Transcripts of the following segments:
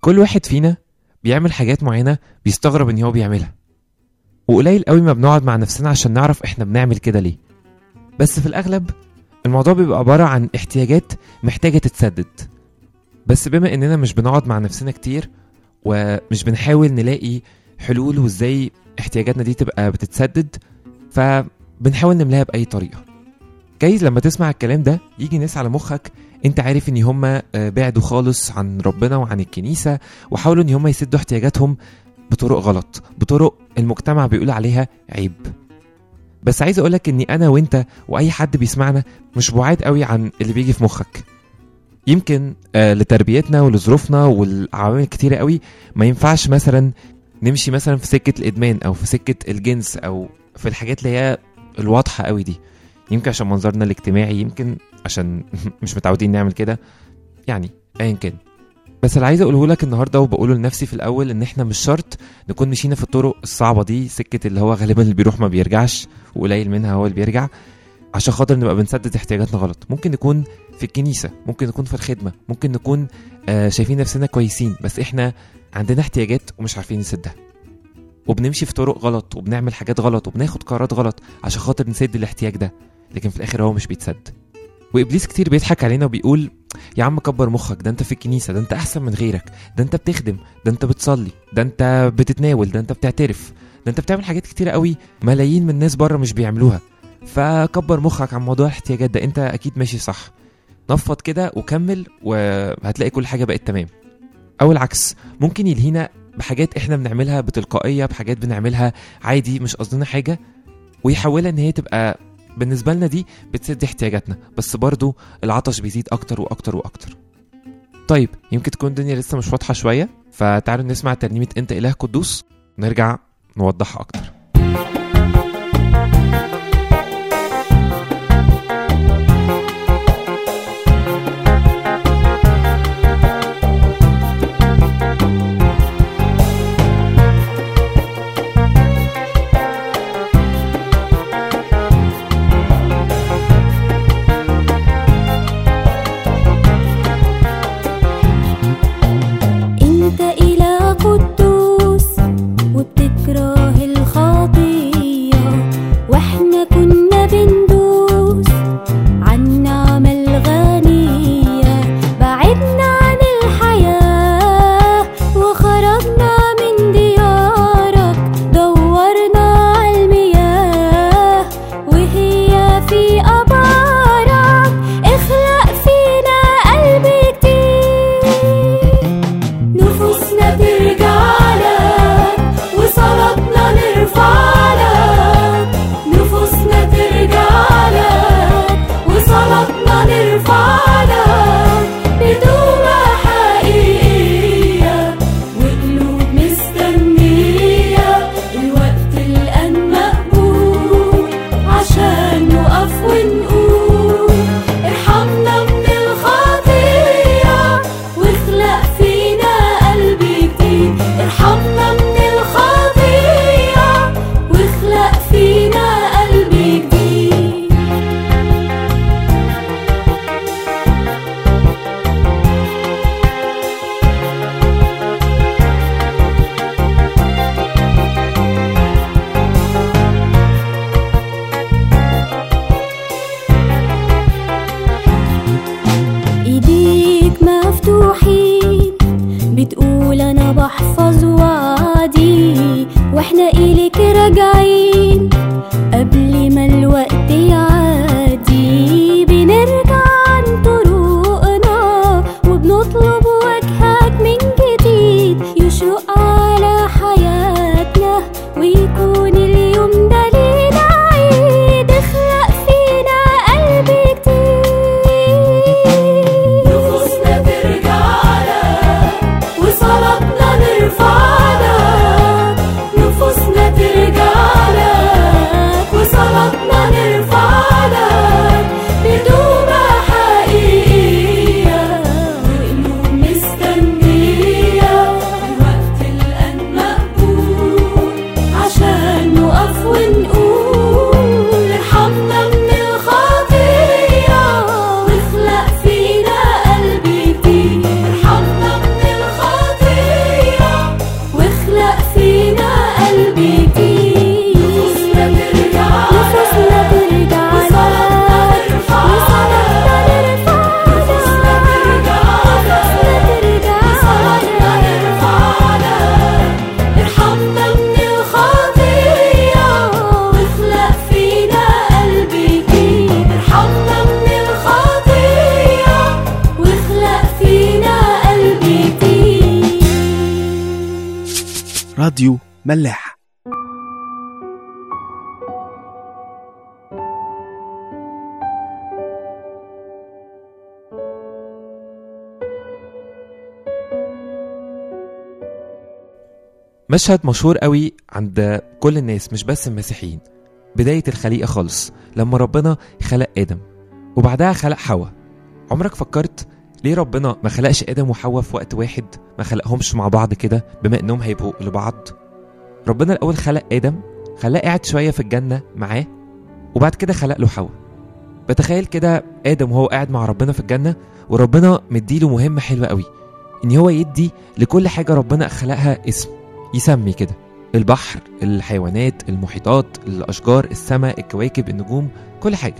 كل واحد فينا بيعمل حاجات معينة بيستغرب ان هو بيعملها وقليل قوي ما بنقعد مع نفسنا عشان نعرف احنا بنعمل كده ليه بس في الاغلب الموضوع بيبقى عبارة عن احتياجات محتاجة تتسدد بس بما اننا مش بنقعد مع نفسنا كتير ومش بنحاول نلاقي حلول وازاي احتياجاتنا دي تبقى بتتسدد فبنحاول نملاها بأي طريقة جايز لما تسمع الكلام ده يجي ناس على مخك انت عارف ان هما آه، بعدوا خالص عن ربنا وعن الكنيسة وحاولوا ان هما يسدوا احتياجاتهم بطرق غلط بطرق المجتمع بيقول عليها عيب بس عايز اقولك اني انا وانت واي حد بيسمعنا مش بعاد قوي عن اللي بيجي في مخك يمكن آه لتربيتنا ولظروفنا والعوامل كتيرة قوي ما ينفعش مثلا نمشي مثلا في سكة الإدمان أو في سكة الجنس أو في الحاجات اللي هي الواضحة قوي دي يمكن عشان منظرنا الاجتماعي يمكن عشان مش متعودين نعمل كده يعني ايا كان بس اللي عايز اقوله لك النهارده وبقوله لنفسي في الاول ان احنا مش شرط نكون مشينا في الطرق الصعبه دي سكه اللي هو غالبا اللي بيروح ما بيرجعش وقليل منها هو اللي بيرجع عشان خاطر نبقى بنسدد احتياجاتنا غلط ممكن نكون في الكنيسه ممكن نكون في الخدمه ممكن نكون آه شايفين نفسنا كويسين بس احنا عندنا احتياجات ومش عارفين نسدها وبنمشي في طرق غلط وبنعمل حاجات غلط وبناخد قرارات غلط عشان خاطر نسد الاحتياج ده لكن في الاخر هو مش بيتسد وابليس كتير بيضحك علينا وبيقول يا عم كبر مخك ده انت في الكنيسه ده انت احسن من غيرك ده انت بتخدم ده انت بتصلي ده انت بتتناول ده انت بتعترف ده انت بتعمل حاجات كتيره قوي ملايين من الناس بره مش بيعملوها فكبر مخك عن موضوع الاحتياجات ده انت اكيد ماشي صح نفض كده وكمل وهتلاقي كل حاجه بقت تمام او العكس ممكن يلهينا بحاجات احنا بنعملها بتلقائيه بحاجات بنعملها عادي مش قصدنا حاجه ويحولها ان هي تبقى بالنسبه لنا دي بتسد احتياجاتنا بس برضو العطش بيزيد اكتر واكتر واكتر طيب يمكن تكون الدنيا لسه مش واضحه شويه فتعالوا نسمع ترنيمه انت اله قدوس نرجع نوضحها اكتر انت اله قدوس وبتكره الخطيه واحنا كنا بندوس عن نعم الغنيه بعدنا عن الحياه وخرجنا من ديارك دورنا على المياه وهي في ابارك اخلق فينا قلب جديد نفوسنا ترجع لك وصلاتنا نرفع لك نفوسنا ترجع لك وصلاتنا نرفع لك بتوبة حقيقية وقلوب مستنية الوقت الآن مقبول عشان نقف ونقول ارحمنا من الخطية واخلق فينا قلب جديد ارحمنا من الخطية واخلق فينا قلب جديد ايديك مفتوحين بتقول انا بحفظ وعدي واحنا اليك راجعين قبل ما الوقت يعدي بنرجع عن طرقنا وبنطلب وجهك من جديد يشق على حياتنا ويكون اليوم ده لينا عيد اخلق فينا قلب جديد نفوسنا ترجع لك وصلاتنا نرفع لك نفوسنا ترجع لك وصلاتنا نرفع راديو ملاح مشهد مشهور قوي عند كل الناس مش بس المسيحيين بداية الخليقة خالص لما ربنا خلق آدم وبعدها خلق حواء عمرك فكرت ليه ربنا ما خلقش آدم وحواء في وقت واحد ما خلقهمش مع بعض كده بما انهم هيبقوا لبعض ربنا الأول خلق آدم خلاه قاعد شوية في الجنة معاه وبعد كده خلق له حواء بتخيل كده آدم وهو قاعد مع ربنا في الجنة وربنا مديله مهمة حلوة قوي إن هو يدي لكل حاجة ربنا خلقها اسم يسمي كده البحر الحيوانات المحيطات الأشجار السماء الكواكب النجوم كل حاجة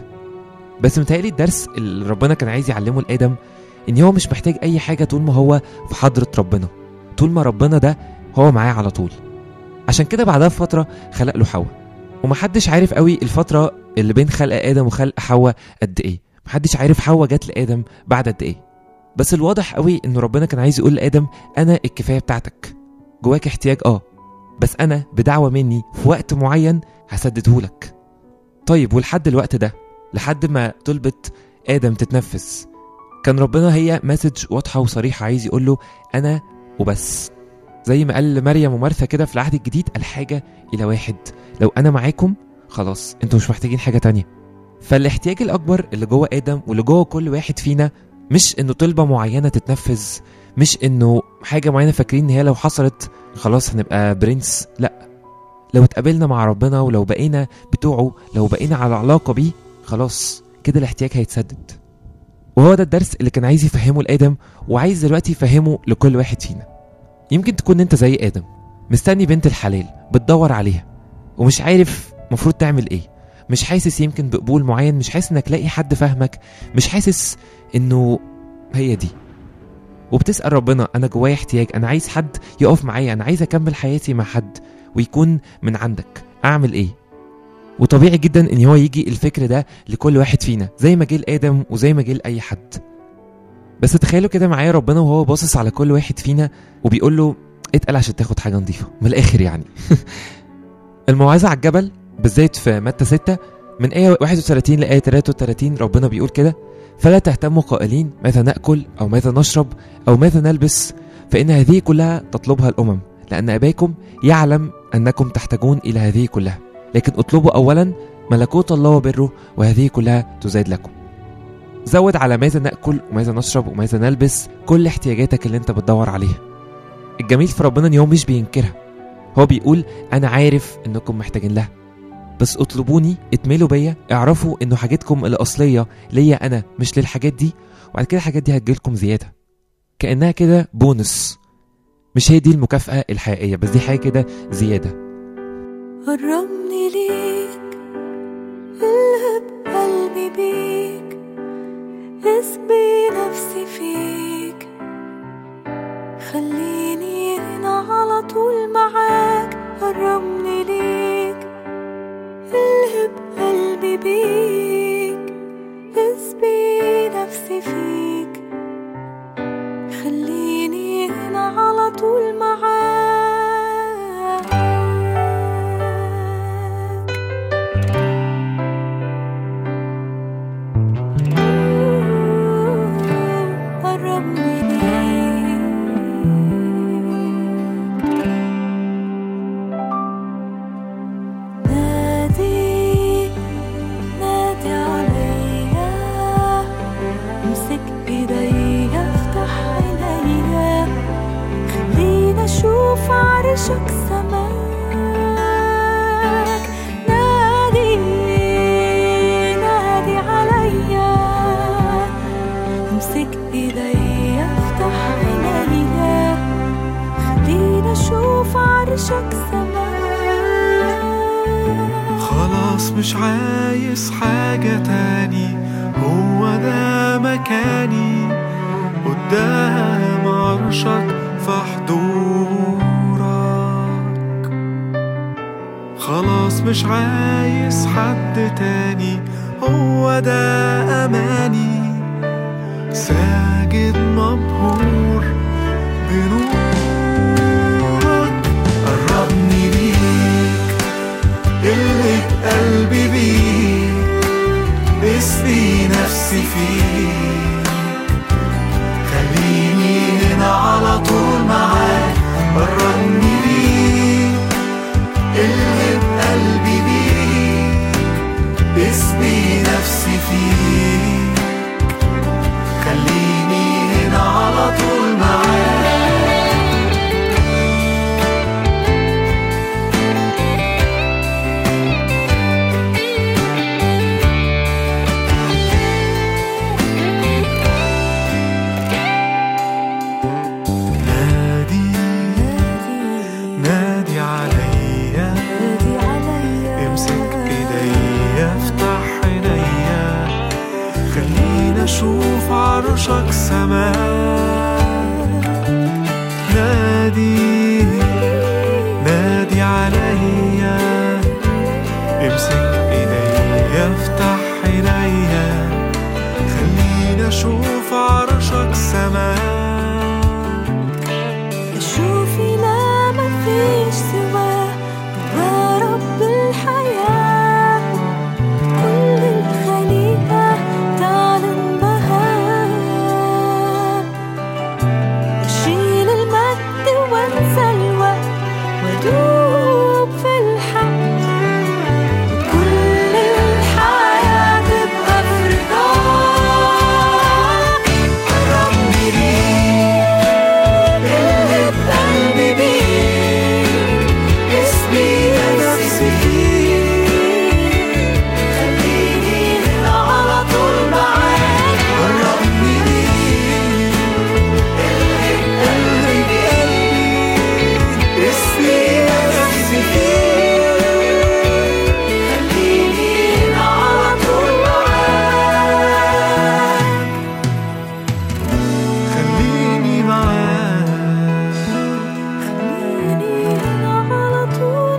بس متهيألي الدرس اللي ربنا كان عايز يعلمه لآدم إن هو مش محتاج أي حاجة طول ما هو في حضرة ربنا طول ما ربنا ده هو معاه على طول عشان كده بعدها بفترة خلق له حواء ومحدش عارف قوي الفترة اللي بين خلق آدم وخلق حواء قد إيه محدش عارف حواء جت لآدم بعد قد إيه بس الواضح قوي إن ربنا كان عايز يقول لآدم أنا الكفاية بتاعتك جواك احتياج اه بس انا بدعوه مني في وقت معين هسددهولك طيب ولحد الوقت ده لحد ما طلبة ادم تتنفس كان ربنا هي مسج واضحه وصريحه عايز يقول له انا وبس زي ما قال لمريم ومرثا كده في العهد الجديد الحاجه الى واحد لو انا معاكم خلاص انتوا مش محتاجين حاجه تانية فالاحتياج الاكبر اللي جوه ادم واللي جوه كل واحد فينا مش انه طلبه معينه تتنفذ مش انه حاجه معينه فاكرين ان هي لو حصلت خلاص هنبقى برنس لا لو اتقابلنا مع ربنا ولو بقينا بتوعه لو بقينا على علاقه بيه خلاص كده الاحتياج هيتسدد وهو ده الدرس اللي كان عايز يفهمه لادم وعايز دلوقتي يفهمه لكل واحد فينا يمكن تكون انت زي ادم مستني بنت الحلال بتدور عليها ومش عارف المفروض تعمل ايه مش حاسس يمكن بقبول معين مش حاسس انك لاقي حد فاهمك مش حاسس انه هي دي وبتسأل ربنا أنا جوايا احتياج أنا عايز حد يقف معايا أنا عايز أكمل حياتي مع حد ويكون من عندك أعمل إيه؟ وطبيعي جدا إن هو يجي الفكر ده لكل واحد فينا زي ما جه لآدم وزي ما جه لأي حد بس تخيلوا كده معايا ربنا وهو باصص على كل واحد فينا وبيقول له اتقل عشان تاخد حاجة نظيفة من الآخر يعني الموعظة على الجبل بالذات في متى 6 من آية 31 لآية 33 ربنا بيقول كده فلا تهتموا قائلين ماذا ناكل او ماذا نشرب او ماذا نلبس فان هذه كلها تطلبها الامم لان اباكم يعلم انكم تحتاجون الى هذه كلها لكن اطلبوا اولا ملكوت الله وبره وهذه كلها تزاد لكم زود على ماذا ناكل وماذا نشرب وماذا نلبس كل احتياجاتك اللي انت بتدور عليها الجميل في ربنا ان هو مش بينكرها هو بيقول انا عارف انكم محتاجين لها بس اطلبوني اتملوا بيا اعرفوا انه حاجتكم الاصليه ليا انا مش للحاجات دي وبعد كده الحاجات دي هتجيلكم زياده كانها كده بونس مش هي دي المكافاه الحقيقيه بس دي حاجه كده زياده قربني ليك قلب قلبي بيك اسبي نفسي فيك خليني هنا على طول معاك قربني ليك قلب قلبي بيك اسبي نفسي فيك خليني هنا على طول معاك قربني ليك نادي نادي عليا امسك ايديا افتح عينيا خلينا اشوف عرشك سماك نادي نادي عليا امسك ايديا افتح عينيا خلينا اشوف عرشك سماك خلاص مش عايز حاجة تاني هو ده مكاني قدام عرشك في حضورك خلاص مش عايز حد تاني هو ده أماني ساجد مبهور بنورك نادي نادي عليا امسك ايديا افتح عينيا خليني اشوف عرشك سماء شوفي لا مفيش سواه هو رب الحياة كل الخليقة تعلن بهاء أشيل المجد وانسى الوقت وادوب في الحق كل الحياة تبقى في رضاك قربني ليك اللي بقلبي بيك اسمي نفسي فيك خليني هنا على طول معاك قربني ليك اللي قلبي بقلبي اسمي نفسي فيك خليني هنا على طول معاك خليني معاك خليني هنا على طول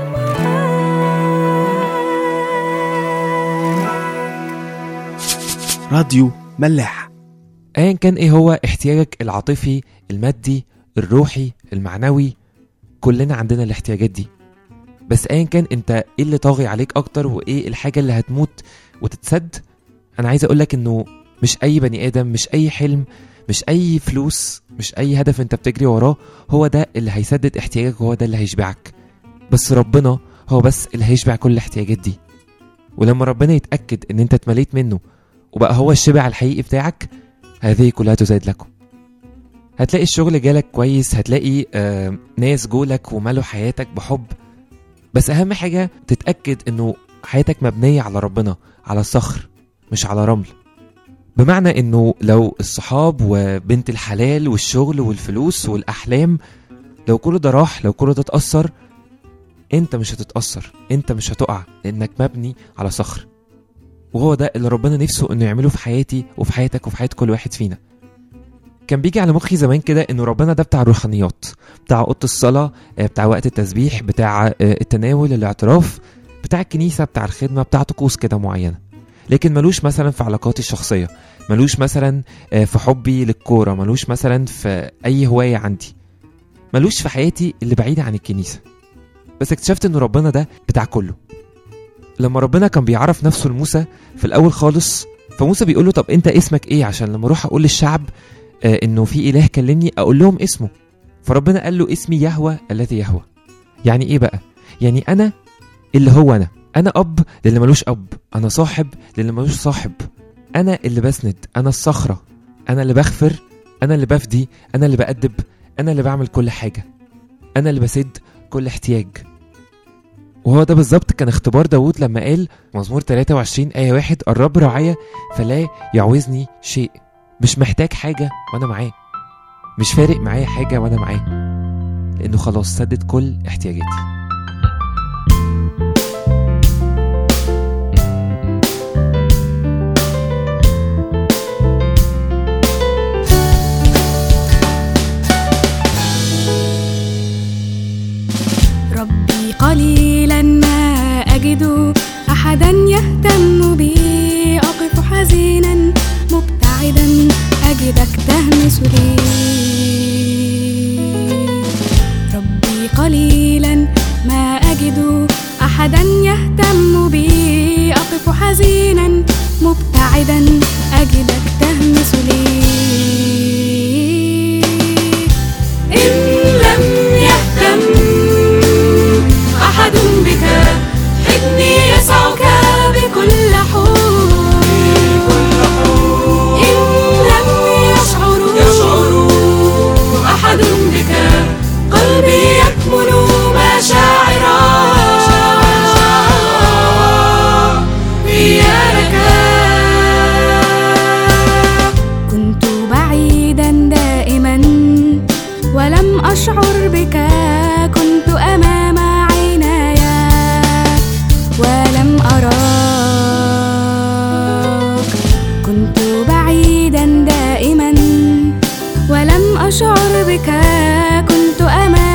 معاك راديو ملاح ايا كان ايه هو احتياجك العاطفي المادي الروحي المعنوي كلنا عندنا الاحتياجات دي بس ايا كان انت ايه اللي طاغي عليك اكتر وايه الحاجه اللي هتموت وتتسد انا عايز اقولك انه مش اي بني ادم مش اي حلم مش اي فلوس مش اي هدف انت بتجري وراه هو ده اللي هيسدد احتياجك وهو ده اللي هيشبعك بس ربنا هو بس اللي هيشبع كل الاحتياجات دي ولما ربنا يتاكد ان انت اتمليت منه وبقى هو الشبع الحقيقي بتاعك هذه كلها تزاد لكم هتلاقي الشغل جالك كويس هتلاقي آه ناس جولك وملوا حياتك بحب بس اهم حاجة تتأكد انه حياتك مبنية على ربنا على الصخر مش على رمل بمعنى انه لو الصحاب وبنت الحلال والشغل والفلوس والاحلام لو كل ده راح لو كل ده اتأثر انت مش هتتأثر انت مش هتقع لانك مبني على صخر وهو ده اللي ربنا نفسه انه يعمله في حياتي وفي حياتك وفي حياة كل واحد فينا كان بيجي على مخي زمان كده انه ربنا ده بتاع الروحانيات بتاع اوضه الصلاه آه، بتاع وقت التسبيح بتاع آه، التناول الاعتراف بتاع الكنيسه بتاع الخدمه بتاع طقوس كده معينه لكن ملوش مثلا في علاقاتي الشخصيه ملوش مثلا آه، في حبي للكوره ملوش مثلا في اي هوايه عندي ملوش في حياتي اللي بعيده عن الكنيسه بس اكتشفت ان ربنا ده بتاع كله لما ربنا كان بيعرف نفسه لموسى في الاول خالص فموسى بيقول له طب انت اسمك ايه عشان لما اروح اقول للشعب آه انه في اله كلمني اقول لهم اسمه فربنا قال له اسمي يهوى الذي يهوى يعني ايه بقى يعني انا اللي هو انا انا اب للي ملوش اب انا صاحب للي ملوش صاحب انا اللي بسند انا الصخره انا اللي بغفر انا اللي بفدي انا اللي بأدب انا اللي بعمل كل حاجه انا اللي بسد كل احتياج وهو ده بالظبط كان اختبار داوود لما قال مزمور 23 آية واحد الرب رعايا فلا يعوزني شيء مش محتاج حاجة وأنا معاه مش فارق معايا حاجة وأنا معاه لأنه خلاص سدد كل احتياجاتي ربي قليلا ما أجد أحدا يهتم بي أقف حزينا مبتعدا أجدك تهمس لي ربي قليلا ما أجد أحدا يهتم بي أقف حزينا مبتعدا أجدك تهمس لي إن لم يهتم أحد بك حضني يسعك بكل حب إن لم يشعر أحد بك قلبي يكمن مشاعرا إياك كنت بعيدا دائما ولم أشعر بك كنت أمام عيناي ولم أراك كنت بعيدا دائما ولم أشعر بك كنت أمام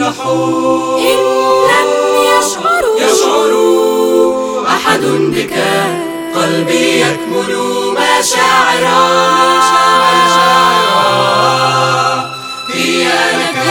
يفرحوا إن لم يشعروا يشعروا أحد بك قلبي يكمل مشاعرا هي لك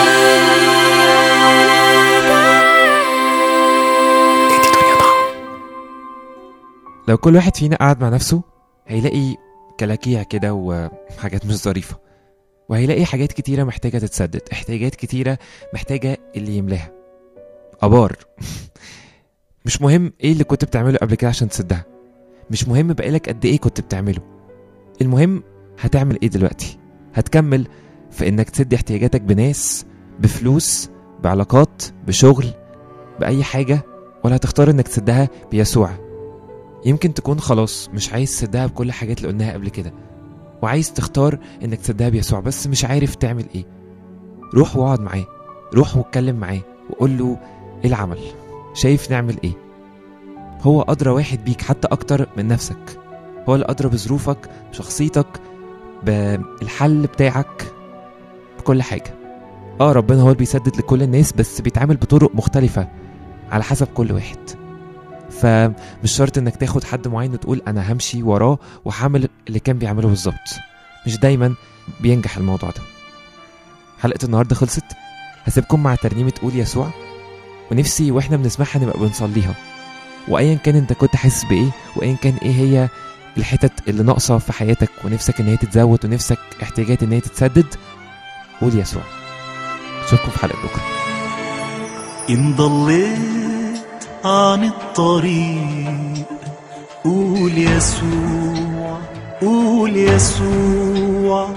لو كل واحد فينا قعد مع نفسه هيلاقي كلاكيع كده وحاجات مش ظريفة وهيلاقي حاجات كتيرة محتاجة تتسدد احتياجات كتيرة محتاجة اللي يملاها أبار مش مهم ايه اللي كنت بتعمله قبل كده عشان تسدها مش مهم بقالك قد ايه كنت بتعمله المهم هتعمل ايه دلوقتي هتكمل في انك تسد احتياجاتك بناس بفلوس بعلاقات بشغل بأي حاجة ولا هتختار انك تسدها بيسوع يمكن تكون خلاص مش عايز تسدها بكل الحاجات اللي قلناها قبل كده وعايز تختار انك تسدها بيسوع بس مش عارف تعمل ايه روح واقعد معاه روح واتكلم معاه وقول له ايه العمل شايف نعمل ايه هو ادرى واحد بيك حتى اكتر من نفسك هو اللي ادرى بظروفك بشخصيتك بالحل بتاعك بكل حاجه اه ربنا هو اللي بيسدد لكل الناس بس بيتعامل بطرق مختلفه على حسب كل واحد فمش شرط انك تاخد حد معين وتقول انا همشي وراه وهعمل اللي كان بيعمله بالظبط مش دايما بينجح الموضوع ده حلقه النهارده خلصت هسيبكم مع ترنيمه قول يسوع ونفسي واحنا بنسمعها نبقى بنصليها وايا كان انت كنت حاسس بايه وايا كان ايه هي الحتت اللي ناقصه في حياتك ونفسك ان هي تتزود ونفسك احتياجات ان هي تتسدد قول يسوع اشوفكم في حلقه بكره إن ضليت عن الطريق قول يسوع قول يسوع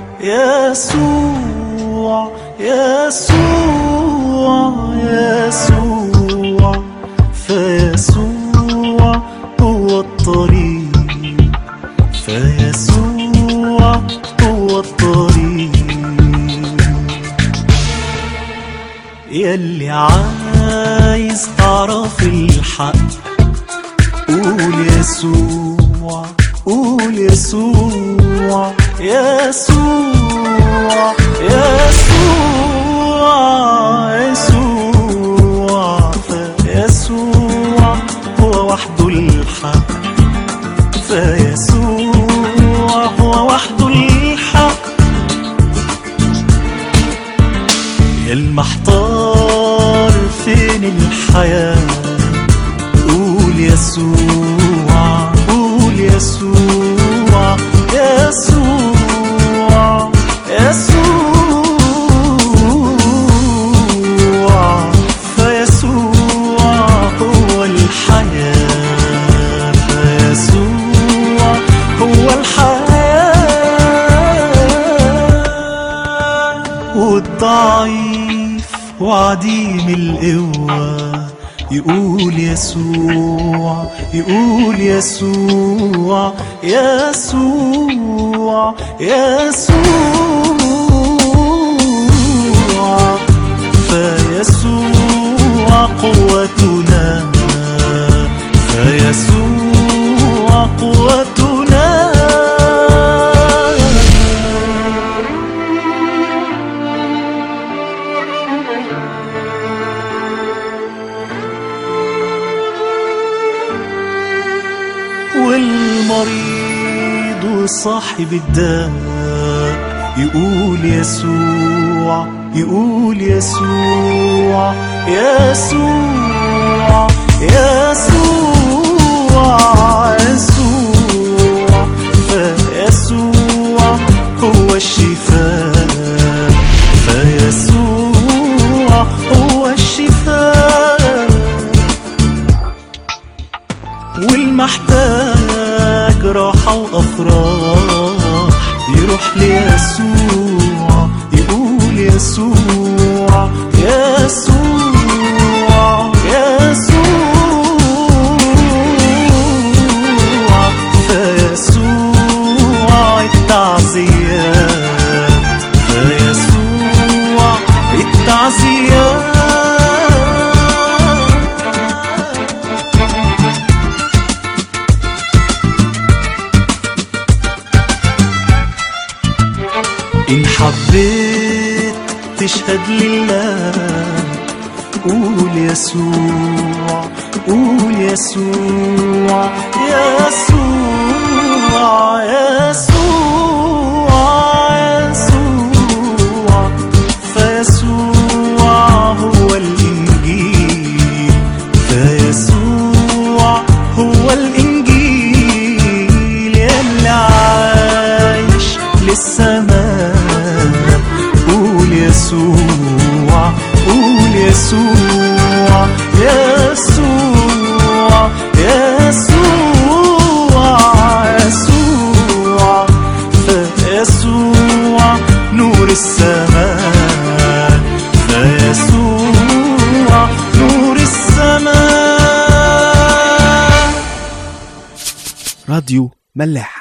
يسوع يسوع يسوع فيسوع هو الطريق فيسوع هو الطريق يلي عايز تعرف الحق قول يسوع قول يسوع يسوع يسوع يسوع فيسوع هو وحده الحق فيسوع هو وحده الحق يا المحتار فين الحياة قول يسوع قول يسوع يسوع يسوع فيسوع هو الحياة فيسوع هو الحياة والضعيف وعديم القوة يقول يسوع يقول يسوع يسوع يسوع فيسوع قوتنا فيسوع قوتنا والمريض وصاحب الداء يقول يسوع يقول يسوع يسوع يسوع يسوع فيسوع هو الشفاء فيسوع هو الشفاء والمحتاج راحة وأفراح يروح ليسوع يقول يسوع يسوع يسوع فيسوع التعزيات فيسوع التعزيات إن حبيت تشهد لله قول يسوع قول يسوع يسوع يسوع يسوع فيسوع هو الإنجيل فيسوع هو الإنجيل يلي عايش للسماء قول يسوع قول يسوع يسوع يسوع يسوع فيسوع نور السماء فيسوع نور السماء راديو ملاح